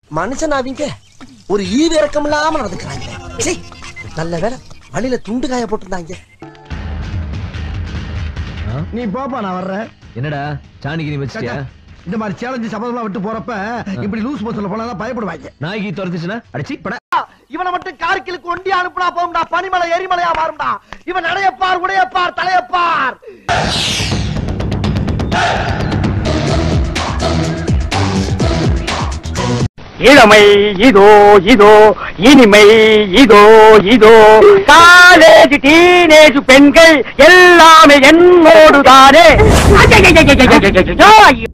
மனுஷன் அவங்க ஒரு ஈவு இறக்கம் இல்லாம நடந்துக்கிறாங்க சீ, நல்ல வேலை வழியில துண்டு காய போட்டிருந்தாங்க நீ போப்பா நான் வர்றேன் என்னடா சாணிக்கு நீ வச்சிட்டியா இந்த மாதிரி சேலஞ்சு சபதம்லாம் விட்டு போறப்ப இப்படி லூஸ் மோசன்ல போனா பயப்படுவாங்க நாய்க்கு துரத்துச்சுன்னா அடிச்சி பட இவனை மட்டும் கார்கிலுக்கு ஒண்டி அனுப்புனா போகும்டா பனிமலை எரிமலையா மாறும்டா இவன் நடையப்பார் உடையப்பார் தலையப்பார் இளமை இதோ இதோ இனிமை இதோ இதோ காலேஜ் டீனேஜ் பெண்கள் எல்லாமே என்னோடு தானே